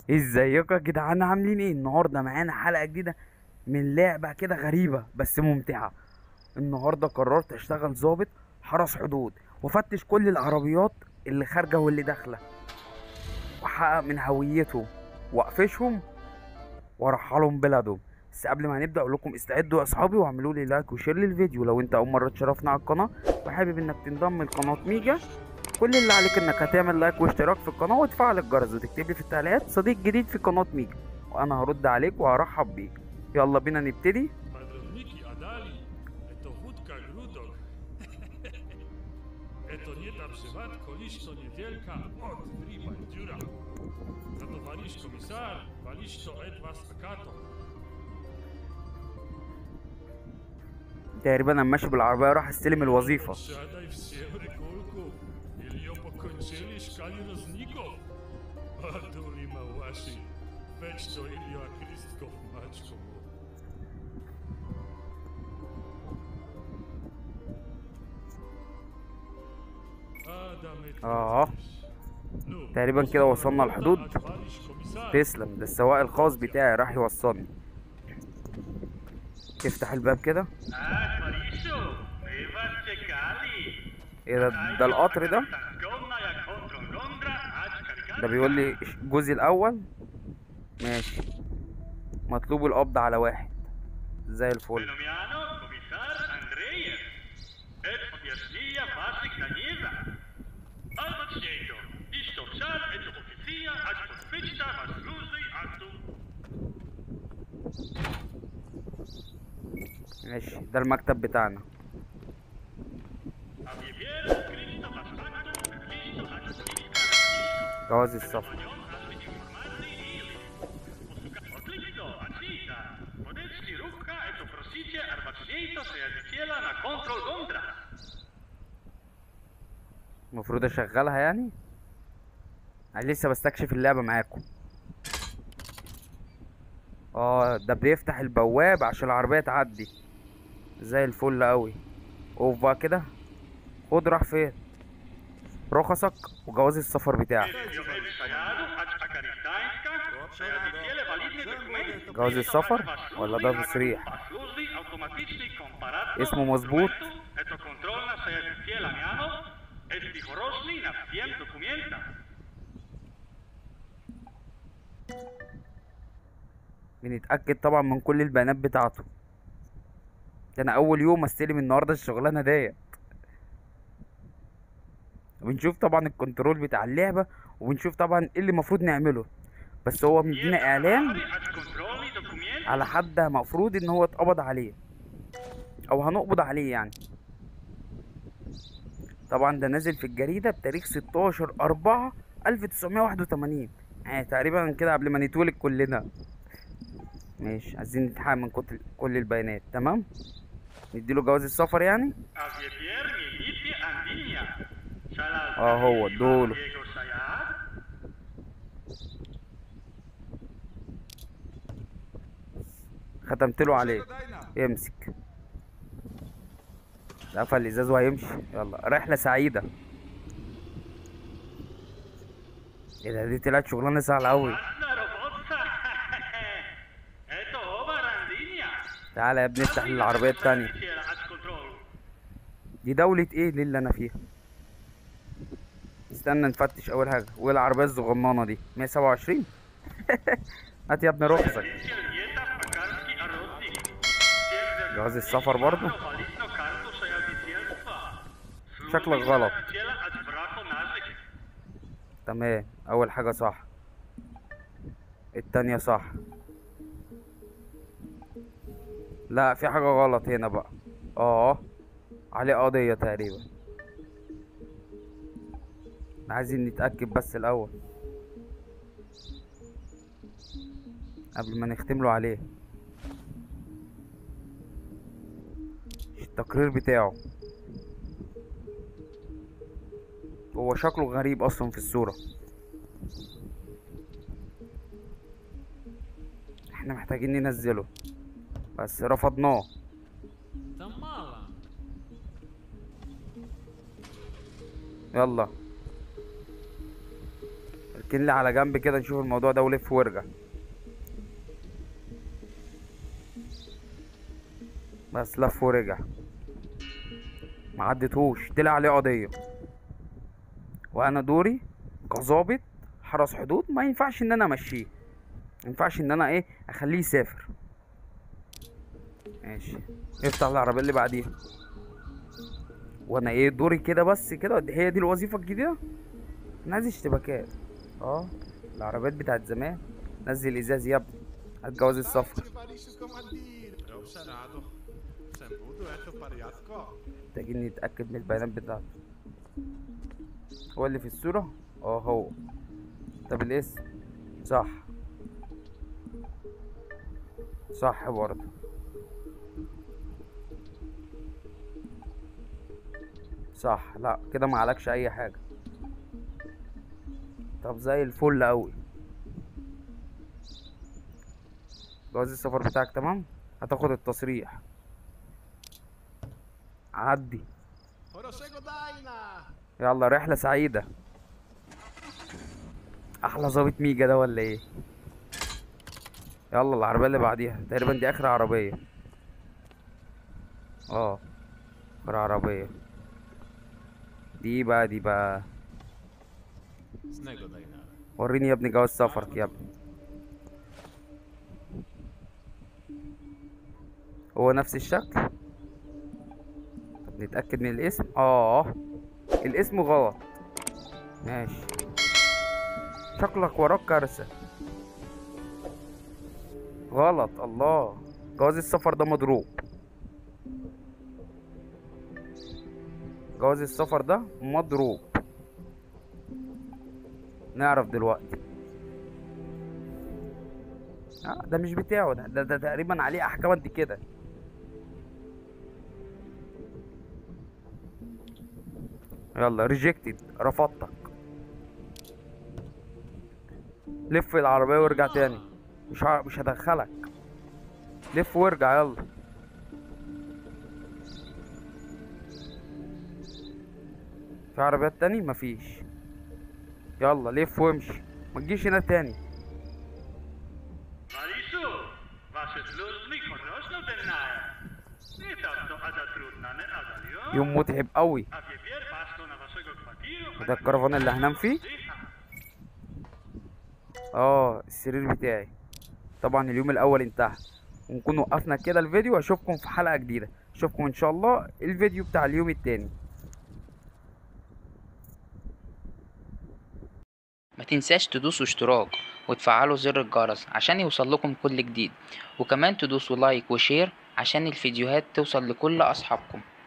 ازيكم يا جدعان عاملين ايه النهارده معانا حلقه جديده من لعبه كده غريبه بس ممتعه النهارده قررت اشتغل ضابط حرس حدود وافتش كل العربيات اللي خارجه واللي داخله واحقق من هويتهم واقفشهم وارحلهم بلادهم بس قبل ما نبدا اقول لكم استعدوا يا اصحابي واعملوا لي لايك وشير للفيديو لو انت اول مره تشرفنا على القناه وحابب انك تنضم لقناه ميجا كل اللي عليك انك هتعمل لايك واشتراك في القناه وتفعل الجرس وتكتب لي في التعليقات صديق جديد في قناه ميجا وانا هرد عليك وهرحب بيك يلا بينا نبتدي Padrovniki Adali, eto wódka Grudok. eto nie ta przywatko, listo niewielka, od driba dziura. Za to walisz komisar, walisz to Edwas Akato. تقريبا انا ماشي بالعربيه راح استلم الوظيفه Siadaj w siebry kulku, ili ją pokończyli szkali rozników. A duli małaszy, weź to Ilio Kristko w maczku. Adam اه تقريبا كده وصلنا الحدود تسلم ده السواق الخاص بتاعي راح يوصلني تفتح الباب كده Ah, Mariszo, bywasz ciekawi. ايه ده ده القطر ده Tankowna jak kontrol Londra, acz ده karikata. بيقول لي الجزء الاول ماشي مطلوب القبض على واحد زي الفل Fenomiano, komisar Andrejew. Et objaśnija waszych nanieza. Albo trzecią. Iż to wsad, et oficja, acz podchwyćta was luzy, aktu. ماشي ده المكتب بتاعنا A wiewiele skryto was aktu, listo, acz kiska, جواز السفر Podeszli rucha, eto prosicie arbaczniejto sejadziciela na kontrol Londra. المفروض اشغلها يعني انا لسه بستكشف اللعبة معاكم اه ده بيفتح البواب عشان العربية تعدي زي الفل قوي اوف بقى كده خد راح فين رخصك وجواز السفر بتاعك جواز السفر ولا ده تصريح اسمه مظبوط Это контрольна сеядiciela miano, es vigorozni na всем документа. بنتأكد طبعا من كل البيانات بتاعته ده انا اول يوم استلم النهارده الشغلانه ديت بنشوف طبعا الكنترول بتاع اللعبه وبنشوف طبعا ايه اللي المفروض نعمله بس هو مدينا اعلان As controlni dokumenta. على حد مفروض ان هو اتقبض عليه او هنقبض عليه يعني طبعا ده نازل في الجريدة بتاريخ 16 4 1981 يعني تقريبا كده قبل ما نتولد كلنا ماشي عايزين نتحقق من كل كل البيانات تمام نديله جواز السفر يعني A wiewier milicie Andinia. Szalal اه هو ادوله Jego Sayad. ختمت له عليه امسك ده قفل الازاز وهيمشي يلا رحله سعيده ايه ده دي طلعت شغلانه سهله قوي Ładna robota. Eto oba Andinia. تعالى يا ابني افتح لي العربيه التانية As control. دي دولة ايه دي اللي انا فيها استنى نفتش اول حاجة وايه العربية الصغننة دي 127 هات يا ابني رخصك Dieta Pakarski Arrozik. جواز السفر برضه Validno kartu sejadzicielstwa. شكلك غلط Sejadziciela ad braku nazyk. تمام اول حاجة صح التانية صح لا في حاجة غلط هنا بقى اه عليه قضية تقريبا عايزين نتأكد بس الأول قبل ما نختم له عليه التقرير بتاعه هو شكله غريب اصلا في الصورة احنا محتاجين ننزله بس رفضناه يلا اركن لي على جنب كده نشوف الموضوع ده ولف وارجع بس لف ورجع ما عدتهوش طلع عليه قضية وانا دوري كظابط حرس حدود ما ينفعش ان انا امشيه ما ينفعش ان انا ايه اخليه يسافر ماشي افتح العربية اللي بعديها وانا ايه دوري كده بس كده هي دي الوظيفة الجديدة انا عايز اشتباكات اه العربيات بتاعت زمان نزل ازاز يا ابني هتجوز السفر Eu sarado. Sembudo é teu pariatco. محتاجين نتأكد من البيانات بتاعته هو اللي في الصورة اه هو طب الاسم صح صح برضه صح لا كده ما عليكش اي حاجة طب زي الفل اوي جواز السفر بتاعك تمام هتاخد التصريح عدي Oroshego Daina. يلا رحلة سعيدة أحلى ظابط ميجا ده ولا إيه؟ يلا العربية اللي بعديها تقريبا دي آخر عربية اه آخر عربية دي بقى دي بقى Snego Daina. وريني يا ابني جواز سفرك يا ابني هو نفس الشكل طب نتأكد من الاسم اه الاسم غلط ماشي شكلك وراك كارثة غلط الله جواز السفر ده مضروب جواز السفر ده مضروب نعرف دلوقتي آه ده مش بتاعه ده ده, ده تقريبا عليه احكام قد كده يلا ريجكتد رفضتك لف العربية وارجع تاني مش ه... مش هدخلك لف وارجع يلا في عربيات تاني مفيش يلا لف وامشي ما تجيش هنا تاني Marisu, wasze службы хорошо знаją. Nie tak to ada trudna, nie ada, jo? يوم متعب قوي A теперь patrzą na waszego kwartiru. ده الكرفان اللي هنام فيه اه السرير بتاعي طبعا اليوم الاول انتهى ونكون وقفنا كده الفيديو اشوفكم في حلقة جديدة اشوفكم ان شاء الله الفيديو بتاع اليوم التاني ما تنساش تدوسوا اشتراك وتفعلوا زر الجرس عشان يوصل لكم كل جديد وكمان تدوسوا لايك وشير عشان الفيديوهات توصل لكل اصحابكم